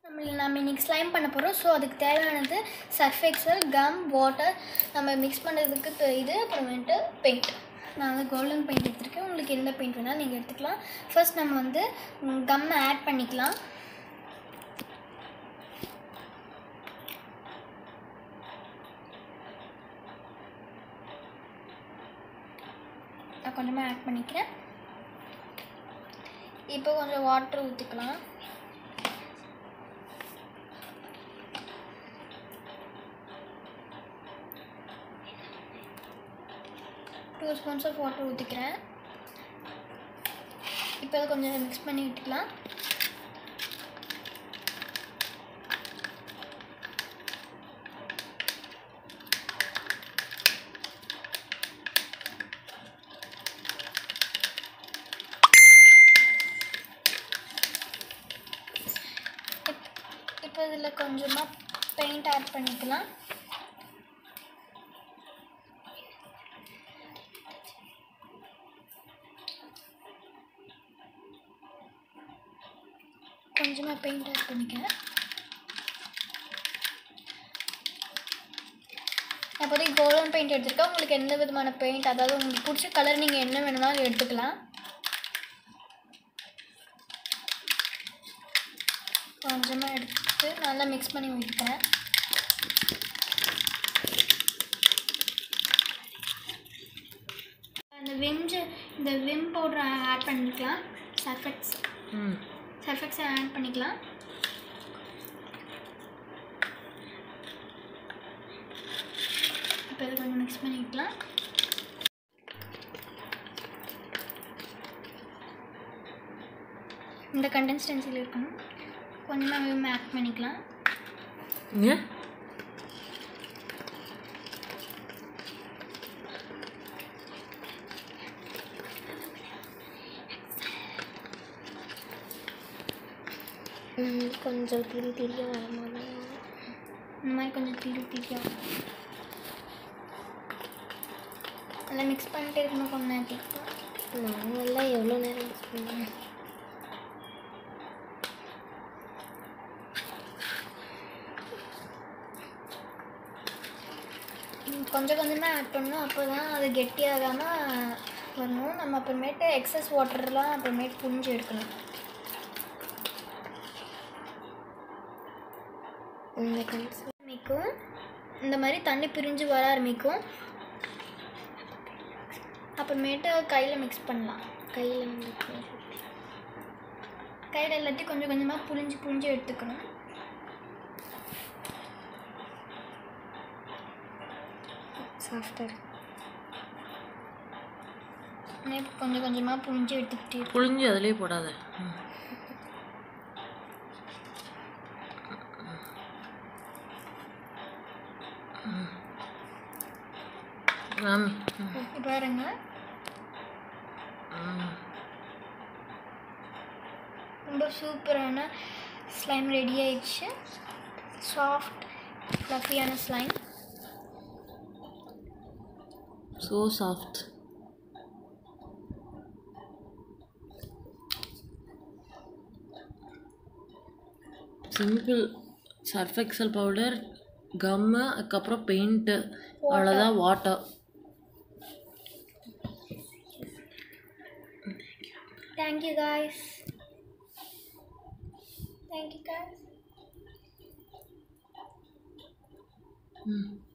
நம்ம நம்ம இன்னைக்கு ஸ்லைம் பண்ண போகிறோம் ஸோ அதுக்கு தேவையானது சர்ஃப் எக்ஸல் கம் வாட்டர் நம்ம மிக்ஸ் பண்ணுறதுக்கு த- இது அப்புறமேட்டு பெயிண்ட் நான் வந்து கோல்டன் பெயிண்ட் எடுத்திருக்கேன் உங்களுக்கு எந்த பெயிண்ட் வேணாலும் நீங்கள் எடுத்துக்கலாம் ஃபர்ஸ்ட் நம்ம வந்து கம்மை ஆட் பண்ணிக்கலாம் நான் கொஞ்சமாக ஆட் பண்ணிக்கிறேன் இப்போ கொஞ்சம் வாட்டர் ஊற்றிக்கலாம் டூ ஸ்பூன்ஸ் ஆஃப் வாட்டர் ஊற்றிக்கிறேன் இப்போ அதை கொஞ்சம் மிக்ஸ் பண்ணி விட்டுக்கலாம் இப்போ இதில் கொஞ்சமாக பெயிண்ட் ஆட் பண்ணிக்கலாம் கொஞ்சமாக பெயிண்ட் ஆட் பண்ணிக்கிறேன் நான் இப்போதைக்கு கோல்டன் பெயிண்ட் எடுத்திருக்கேன் உங்களுக்கு எந்த விதமான பெயிண்ட் அதாவது உங்களுக்கு பிடிச்ச கலர் நீங்கள் என்ன வேணும்னாலும் எடுத்துக்கலாம் கொஞ்சமாக எடுத்து நல்லா மிக்ஸ் பண்ணி விட்டுக்கிறேன் அந்த விம்ஜு இந்த விம் பவுடர் ஆட் பண்ணிக்கலாம் சர்ஃபெக்ஸ் ம் சர்ஃபெக்ஸை ஆட் பண்ணிக்கலாம் இப்போ இதை கொஞ்சம் மிக்ஸ் பண்ணிக்கலாம் இந்த கண்டென்ஸ்டன்சியில் இருக்கணும் கொஞ்சமாக விம் ஆட் பண்ணிக்கலாம் ஏன் கொஞ்சம் திரி திரிய வரும்போது இந்த மாதிரி கொஞ்சம் திரி திரியாக நல்லா மிக்ஸ் பண்ணிட்டே இருக்கணும் கொஞ்ச நேரத்துக்கு நாங்கள்லாம் எவ்வளோ நேரம் யூஸ் பண்ணுவோம் ம், கொஞ்சம் கொஞ்சமாக ஆட் பண்ணணும் அப்போ தான் அது கெட்டியாகாமல் வரணும் நம்ம அப்புறமேட்டு எக்ஸஸ் வாட்டர்லாம் அப்புறமேட்டு புழிஞ்சு எடுக்கணும் இந்த கன்ஸ் ஆரம்பிக்கும் இந்த மாதிரி தண்ணி பிரிஞ்சு வர ஆரம்பிக்கும் அப்புறமேட்டு கையில் மிக்ஸ் பண்ணலாம் கையில் வந்து கையில் எல்லாத்தையும் கொஞ்சம் கொஞ்சமாக புழிஞ்சு புழிஞ்சு எடுத்துக்கணும் சாஃப்டாக அப்படியே கொஞ்சம் கொஞ்சமாக புழிஞ்சு எடுத்துக்கிட்டே இருக்கணும். புழிஞ்சு அதிலே போடாத ம். ம். ராமி ம். இப்போ பாருங்க ம். ரொம்ப சூப்பரான ஸ்லைம் ரெடி ஆயிடுச்சு சாஃப்ட் ஃப்ளஃபியான slime so soft simple Surf Excel powder gum அதுக்கப்புறம் பெயிண்ட்டு அவ்வளோதான் water thank you guys thank you guys ம்